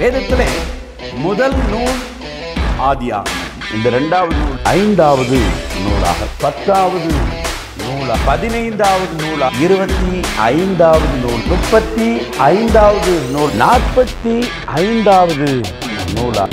வேதத்திலே முதல் நூல் ஆதியாகமம் இந்த இரண்டாவது நூல் ஐந்தாவது நூலாக பத்தாவது நூலா பதினைந்தாவது நூலா இருபத்தி ஐந்தாவது நூல் முப்பத்தி ஐந்தாவது நூல் நாற்பத்தி ஐந்தாவது நூலா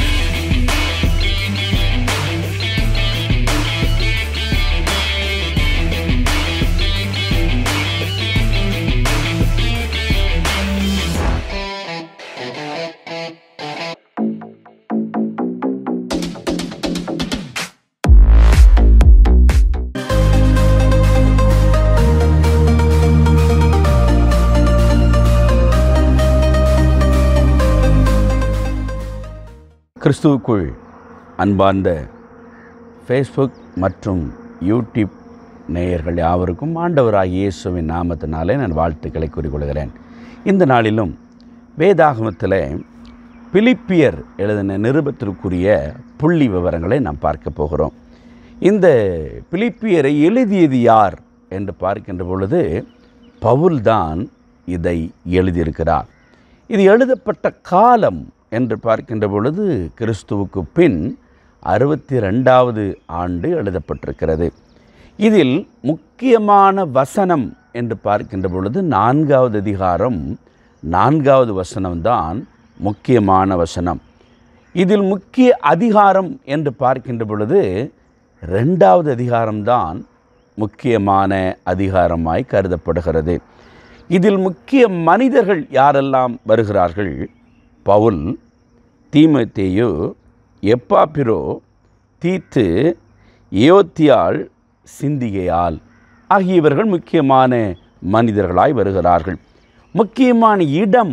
கிறிஸ்துவுக்குள் அன்பார்ந்த ஃபேஸ்புக் மற்றும் யூடியூப் நேயர்கள் யாவருக்கும் ஆண்டவராகிய இயேசுவின் நாமத்தினாலே நான் வாழ்த்துக்களை கூறிக்கொள்கிறேன் இந்த நாளிலும் வேதாகமத்தில் பிலிப்பியர் எழுதின நிருபத்திற்குரிய புள்ளி விவரங்களை நாம் பார்க்க போகிறோம் இந்த பிலிப்பியரை எழுதியது யார் என்று பார்க்கின்ற பொழுது பவுல்தான் இதை எழுதியிருக்கிறார் இது எழுதப்பட்ட காலம் என்று பார்க்கின்ற பொழுது கிறிஸ்துவுக்கு பின் அறுபத்தி ரெண்டாவது ஆண்டு எழுதப்பட்டிருக்கிறது இதில் முக்கியமான வசனம் என்று பார்க்கின்ற பொழுது நான்காவது அதிகாரம் நான்காவது வசனம்தான் முக்கியமான வசனம் இதில் முக்கிய அதிகாரம் என்று பார்க்கின்ற பொழுது ரெண்டாவது அதிகாரம்தான் முக்கியமான அதிகாரமாய் கருதப்படுகிறது இதில் முக்கிய மனிதர்கள் யாரெல்லாம் வருகிறார்கள் பவுல் தீமத்தேயு எப்பாப்பிரோ தீத்து ஏயோத்தியாள் சிந்திகையால் ஆகியவர்கள் முக்கியமான மனிதர்களாய் வருகிறார்கள் முக்கியமான இடம்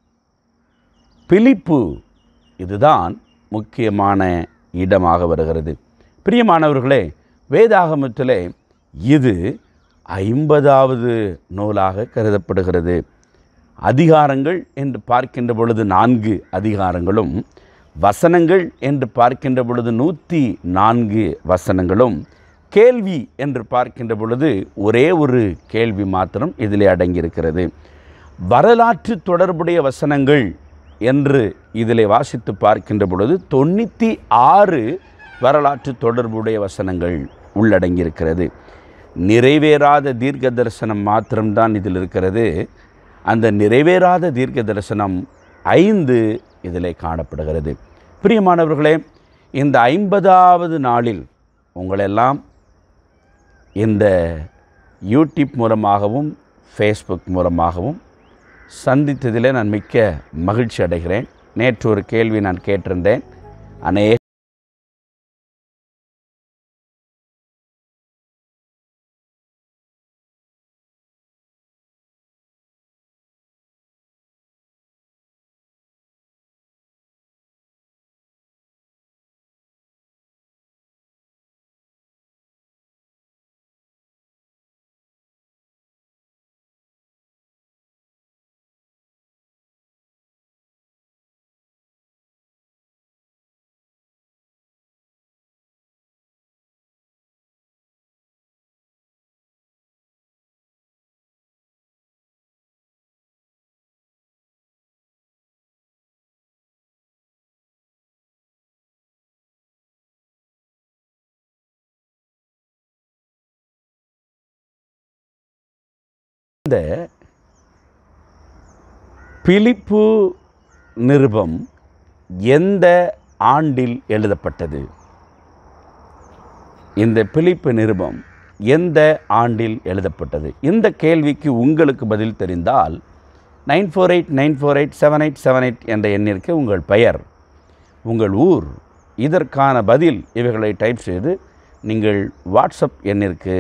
பிலிப்பு இதுதான் முக்கியமான இடமாக வருகிறது பிரியமானவர்களே வேதாகமத்திலே இது ஐம்பதாவது நூலாக கருதப்படுகிறது அதிகாரங்கள் என்று பார்க்கின்ற பொழுது நான்கு அதிகாரங்களும் வசனங்கள் என்று பார்க்கின்ற பொழுது நூற்றி நான்கு வசனங்களும் கேள்வி என்று பார்க்கின்ற பொழுது ஒரே ஒரு கேள்வி மாத்திரம் இதிலே அடங்கியிருக்கிறது வரலாற்று தொடர்புடைய வசனங்கள் என்று இதிலே வாசித்து பார்க்கின்ற பொழுது தொண்ணூற்றி ஆறு வரலாற்று தொடர்புடைய வசனங்கள் உள்ளடங்கியிருக்கிறது நிறைவேறாத தீர்க்க தரிசனம் மாத்திரம்தான் இதில் இருக்கிறது அந்த நிறைவேறாத தீர்க்க தரிசனம் ஐந்து இதிலே காணப்படுகிறது பிரியமானவர்களே இந்த ஐம்பதாவது நாளில் உங்களெல்லாம் இந்த யூடியூப் மூலமாகவும் ஃபேஸ்புக் மூலமாகவும் சந்தித்ததிலே நான் மிக்க மகிழ்ச்சி அடைகிறேன் நேற்று ஒரு கேள்வி நான் கேட்டிருந்தேன் அநேக இந்த பிலிப்பு நிருபம் எந்த ஆண்டில் எழுதப்பட்டது இந்த பிலிப்பு நிருபம் எந்த ஆண்டில் எழுதப்பட்டது இந்த கேள்விக்கு உங்களுக்கு பதில் தெரிந்தால் nine four eight nine four eight seven eight seven eight என்ற எண்ணிற்கு உங்கள் பெயர் உங்கள் ஊர் இதற்கான பதில் இவைகளை டைப் செய்து நீங்கள் வாட்ஸ்அப் எண்ணிற்கு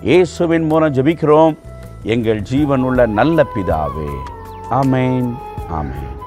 இயேசுவின் மூலம் ஜெபிக்கிறோம் எங்கள் ஜீவனுள்ள நல்ல பிதாவே ஆமென் ஆமென்